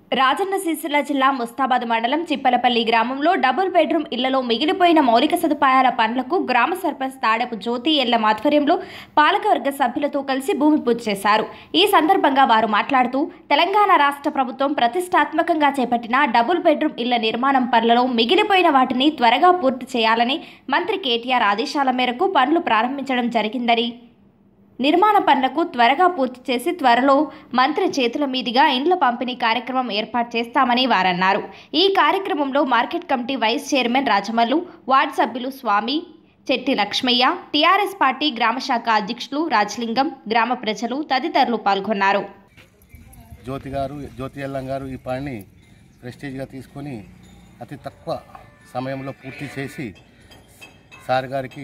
రాజన్న సిరిసిల్ల జిల్లా ముస్తాబాద్ మండలం చిప్పలపల్లి గ్రామంలో డబుల్ బెడ్రూమ్ ఇళ్లలో మిగిలిపోయిన మౌలిక సదుపాయాల పనులకు గ్రామ సర్పంచ్ తాడపు జ్యోతి ఎల్లం ఆధ్వర్యంలో పాలకవర్గ సభ్యులతో కలిసి భూమి పూజ చేశారు ఈ సందర్భంగా వారు మాట్లాడుతూ తెలంగాణ రాష్ట్ర ప్రభుత్వం ప్రతిష్టాత్మకంగా చేపట్టిన డబుల్ బెడ్రూమ్ ఇళ్ల నిర్మాణం పనులలో మిగిలిపోయిన వాటిని త్వరగా పూర్తి చేయాలని మంత్రి కేటీఆర్ ఆదేశాల మేరకు పనులు ప్రారంభించడం జరిగిందని నిర్మాణ పనులకు త్వరగా పూర్తి చేసి త్వరలో మంత్రి చేతుల మీదుగా ఇండ్ల పంపిణీ కార్యక్రమం ఏర్పాటు చేస్తామని వారన్నారు ఈ కార్యక్రమంలో market committee vice chairman Rajamallu ward సభ్యులు స్వామి చెట్టి లక్ష్మయ్య టీఆర్ఎస్ పార్టీ గ్రామశాఖ అధ్యక్షులు రాజలింగం గ్రామ ప్రజలు తదితరులు పాల్గొన్నారు జ్యోతి గారు జ్యోతి ఎల్లం గారు ఈ పనిని ప్రెస్టేజ్గా తీసుకొని అతి తక్కువ సమయంలో పూర్తి చేసి సార్ గారికి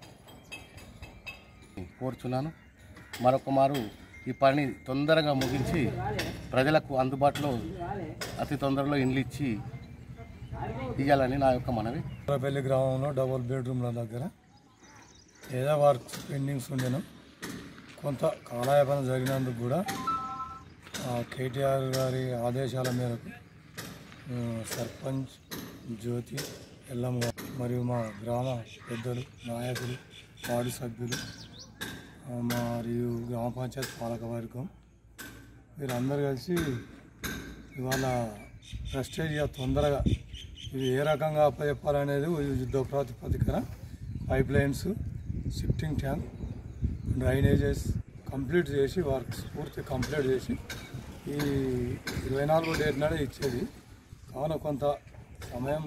కోరుచున్నాను మరొక మారు ఈ పని తొందరగా ముగించి ప్రజలకు అందుబాటులో అతి తొందరలో ఇండ్లు ఇచ్చి ఇవ్వాలని నా యొక్క మనవి పెళ్లి గ్రామంలో డబుల్ బెడ్రూమ్ల దగ్గర ఏదో వర్క్స్ పెండింగ్స్ ఉండేను కొంత కాలయాపన జరిగినందుకు కూడా ఆ, కేటీఆర్ గారి ఆదేశాల మేరకు ఆ, సర్పంచ్ జ్యోతి ఎల్లమ్మ గారు మరియు మా గ్రామ పెద్దలు నాయకులు వార్డు సభ్యులు ఆ, మరియు గ్రామ పంచాయతీ పాలకవర్గం వీరందరూ కలిసి ఇవాళ ప్రెస్టేజ్గా తొందరగా ఇది ఏ రకంగా అప్పచెప్పాలనేది యుద్ధ ప్రాతిపదికన pipe lines shifting tank drainages complete చేసి వర్క్స్ పూర్తి కంప్లీట్ చేసి ఈ ఇరవై నాలుగో డేట్ నాడే ఇచ్చేది కావున కొంత సమయం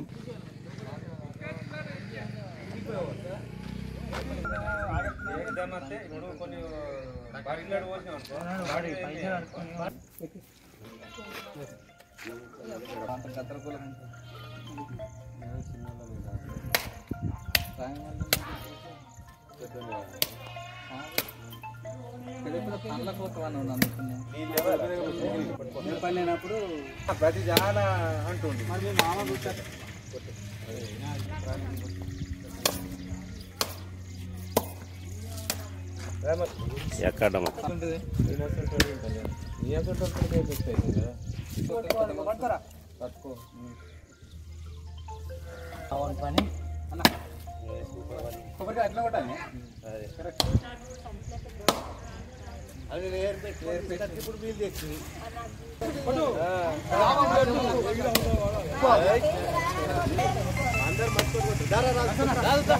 ప్రతి జాన అంటుంది ఎక్కడమ్మా ఒకటి అట్లా కొట్టాలి అది నేర్పెట్టి నేర్పెట్టి ఇప్పుడు మీరు తెచ్చింది అందరు మర్చిపోయి దారా రాదు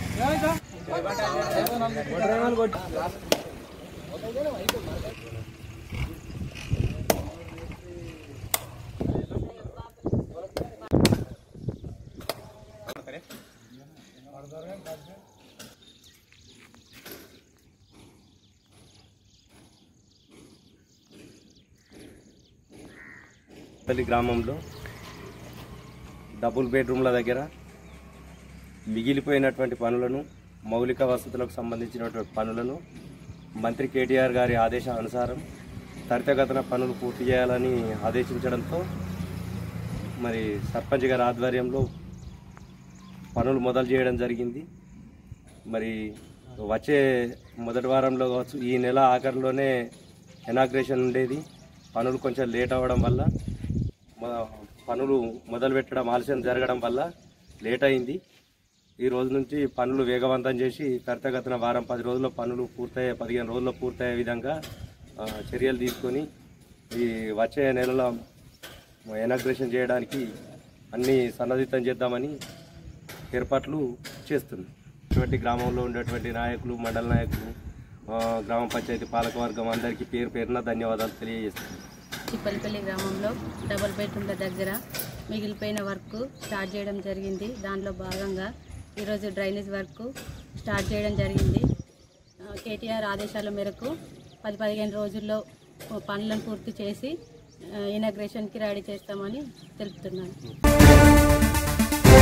పల్లి గ్రామంలో డబుల్ బెడ్రూమ్ల దగ్గర మిగిలిపోయినటువంటి పనులను మౌలిక వసతులకు సంబంధించినటువంటి పనులను మంత్రి కేటీఆర్ గారి ఆదేశానుసారం త్వరితగతిన పనులు పూర్తి చేయాలని ఆదేశించడంతో మరి సర్పంచ్ గారి ఆధ్వర్యంలో పనులు మొదలు చేయడం జరిగింది మరి వచ్చే మొదటి వారంలో కావచ్చు ఈ నెల ఆఖరిలోనే ఇనాగ్రేషన్ ఉండేది పనులు కొంచెం లేట్ అవ్వడం వల్ల మ- పనులు మొదలు పెట్టడం ఆలస్యం జరగడం వల్ల లేట్ అయింది ఈ రోజు నుంచి పనులు వేగవంతం చేసి త్వరితగతిన వారం పది రోజుల్లో పనులు పూర్తయ్యే పదిహేను రోజుల్లో పూర్తయ్యే విధంగా ఆ, చర్యలు తీసుకొని ఈ వచ్చే నెలలో ఇనాగ్రేషన్ చేయడానికి అన్ని సన్నద్ధం చేద్దామని ఏర్పాట్లు చేస్తున్నాం ఇటువంటి గ్రామంలో ఉండేటువంటి నాయకులు మండల నాయకులు ఆ, గ్రామ పంచాయతీ పాలకవర్గం అందరికీ పేరు పేరున ధన్యవాదాలు తెలియజేస్తున్నాను చిప్పలపల్లి గ్రామంలో డబుల్ బెడ్రూమ్ల దగ్గర మిగిలిపోయిన వర్క్ స్టార్ట్ చేయడం జరిగింది దానిలో భాగంగా ఈరోజు డ్రైనేజ్ వర్క్ స్టార్ట్ చేయడం జరిగింది ఆ, కేటీఆర్ ఆదేశాల మేరకు పది పదిహేను రోజుల్లో పనులను పూర్తి చేసి ఇనాగ్రేషన్కి రెడీ చేస్తామని తెలుపుతున్నాను